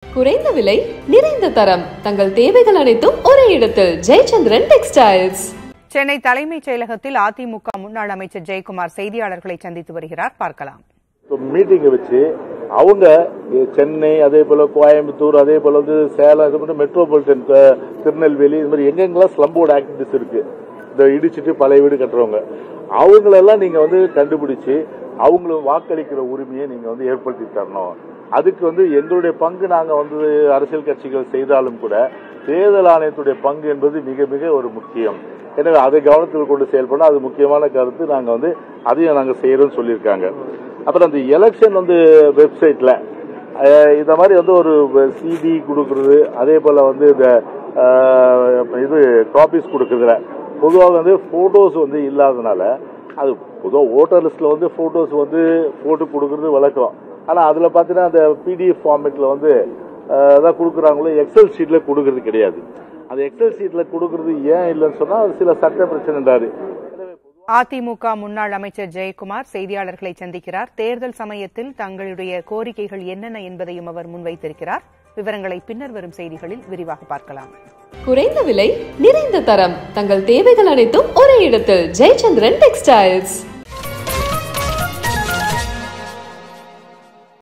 குறைந்த விலை நிறைந்த தரம் தங்கள் தேவைகள் அனைத்தும் ஒரே இடத்தில் ஜெயச்சந்திரன் டெக்ஸ்டைல்ஸ் சென்னை தலைமைச் செயலகத்தில் அதிமுக முன்னாள் அமைச்சர் ஜெயக்குமார் செய்தியாளர்களை சந்தித்து வருகிறார் பார்க்கலாம் மீட்டிங்கை வச்சு அவங்க சென்னை அதே போல கோயம்புத்தூர் அதே போல வந்து சேலம் இது மாதிரி மெட்ரோபாலிட்டன் த- திருநெல்வேலி இது மாதிரி எங்கெங்கெல்லாம் ஸ்லம்போர்டு ஆக்டிவிட்டிஸ் இருக்கு இந்த இடிச்சிட்டு பழைய வீடு கட்டுறவங்க அவங்களெல்லாம் நீங்க வந்து கண்டுபிடிச்சு அவங்களுக்கு வாக்களிக்கிற உரிமையை நீங்க வந்து ஏற்படுத்தி தரணும் அதுக்கு வந்து எங்களுடைய பங்கு நாங்க வந்து அரசியல் கட்சிகள் செய்தாலும் கூட தேர்தல் ஆணையத்துடைய பங்கு என்பது மிக மிக ஒரு முக்கியம் எனவே அதை கவனத்தில் கொண்டு செயல்பட அது முக்கியமான கருத்து நாங்க வந்து அதையும் நாங்க செய்யறோம்னு சொல்லியிருக்காங்க அப்புறம் அந்த எலெக்ஷன் வந்து வெப்சைட்ல அஹ், இந்த மாதிரி வந்து ஒரு சிடி கொடுக்கறது அதே போல வந்து இந்த அஹ், இது காப்பீஸ் கொடுக்கறதுல பொதுவாக வந்து போட்டோஸ் வந்து இல்லாதனால அது பொதுவாக ஓட்டர் லிஸ்ட்ல வந்து போட்டோஸ் வந்து போட்டு கொடுக்கறது வழக்கம் ஆனா அதுல பாத்தீங்கன்னா அந்த பிடிஎஃப் ஃபார்மேட்ல வந்து அஹ், அதான் கொடுக்குறாங்களோ எக்ஸல் ஷீட்ல கொடுக்கறது கிடையாது அந்த எக்ஸல் ஷீட்ல கொடுக்கறது ஏன் இல்லைன்னு சொன்னா அது சில சட்ட பிரச்சனைன்றாரு அதிமுக முன்னாள் அமைச்சர் ஜெயக்குமார் செய்தியாளர்களை சந்திக்கிறார் தேர்தல் சமயத்தில் தங்களுடைய கோரிக்கைகள் என்னென்ன என்பதையும் அவர் முன்வைத்திருக்கிறார் விவரங்களை பின்னர் வரும் செய்திகளில் விரிவாக பார்க்கலாம் குறைந்த விலை நிறைந்த தரம் தங்கள் தேவைகள் அனைத்தும் ஒரே இடத்தில் ஜெயச்சந்திரன் டெக்ஸ்டைல்ஸ்